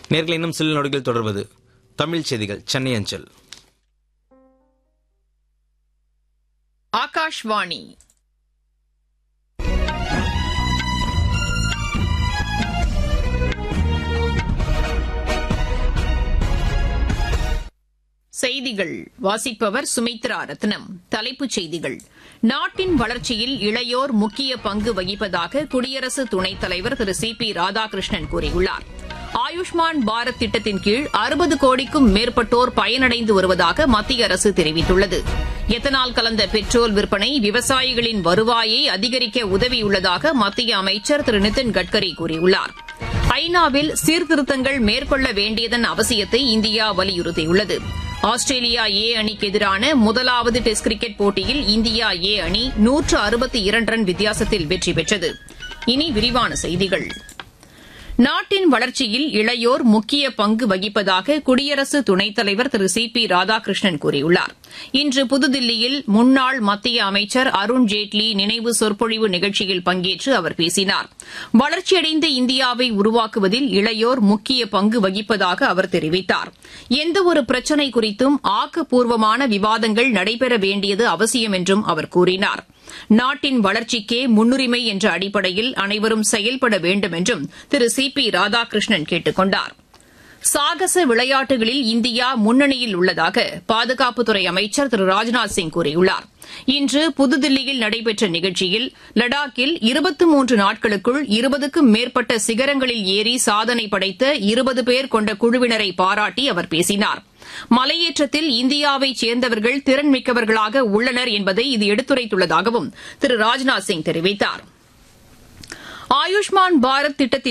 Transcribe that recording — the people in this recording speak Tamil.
நேர்கள் இன்னும் சில நொடிகள் தொடர்வது தமிழ் செய்திகள் சென்னை அஞ்சல் ஆகாஷ்வாணி செய்திகள் வாசிப்பவர் சுமித்ரா ரத்னம் தலைப்புச் செய்திகள் நாட்டின் வளர்ச்சியில் இளையோர் முக்கிய பங்கு வகிப்பதாக குடியரசு துணைத் தலைவர் திரு சி பி ராதாகிருஷ்ணன் கூறியுள்ளார் ஆயுஷ்மான் பாரத் திட்டத்தின் கீழ் அறுபது கோடிக்கும் மேற்பட்டோர் பயனடைந்து வருவதாக மத்திய அரசு தெரிவித்துள்ளது எத்தனால் கலந்த பெட்ரோல் விற்பனை விவசாயிகளின் வருவாயை அதிகரிக்க உதவியுள்ளதாக மத்திய அமைச்சர் திரு நிதின் கட்கரி கூறியுள்ளார் ஐநாவில் சீர்திருத்தங்கள் மேற்கொள்ள வேண்டியதன் அவசியத்தை இந்தியா வலியுறுத்தியுள்ளது ஆஸ்திரேலியா ஏ அணிக்கு எதிரான முதலாவது டெஸ்ட் கிரிக்கெட் போட்டியில் இந்தியா ஏ அணி நூற்று அறுபத்தி இரண்டு ரன் வித்தியாசத்தில் வெற்றி பெற்றது இனி விரிவான செய்திகள் நாட்டின் வளர்ச்சியில் இளையோர் முக்கிய பங்கு வகிப்பதாக குடியரசு துணைத் தலைவர் திரு சி பி ராதாகிருஷ்ணன் கூறியுள்ளார் இன்று புதுதில்லியில் முன்னாள் மத்திய அமைச்சர் அருண் ஜேட்லி நினைவு சொற்பொழிவு நிகழ்ச்சியில் பங்கேற்று அவர் பேசினார் வளர்ச்சியடைந்த இந்தியாவை உருவாக்குவதில் இளையோர் முக்கிய பங்கு வகிப்பதாக அவர் தெரிவித்தார் எந்தவொரு பிரச்சினை குறித்தும் ஆக்கப்பூர்வமான விவாதங்கள் நடைபெற வேண்டியது அவசியம் என்றும் அவர் கூறினார் நாட்டின் வளர்ச்சிக்கே முன்னுரிமை என்ற அடிப்படையில் அனைவரும் செயல்பட வேண்டும் என்றும் திரு சி பி ராதாகிருஷ்ணன் கேட்டுக் கொண்டார் சாகச விளையாட்டுகளில் இந்தியா முன்னணியில் உள்ளதாக பாதுகாப்புத்துறை அமைச்சர் திரு ராஜ்நாத் சிங் கூறியுள்ளார் இன்று புதுதில்லியில் நடைபெற்ற நிகழ்ச்சியில் லடாக்கில் இருபத்தி மூன்று நாட்களுக்குள் இருபதுக்கும் மேற்பட்ட சிகரங்களில் ஏறி சாதனை படைத்த இருபது பேர் கொண்ட குழுவினரை பாராட்டி அவர் பேசினார் மலையேற்றத்தில் இந்தியாவைச் சேர்ந்தவர்கள் திறன்மிக்கவர்களாக உள்ளனர் என்பதை இது எடுத்துரைத்துள்ளதாகவும் திரு ராஜ்நாத் சிங் தெரிவித்தார் ஆயுஷ்மான் பாரத் திட்டத்தின்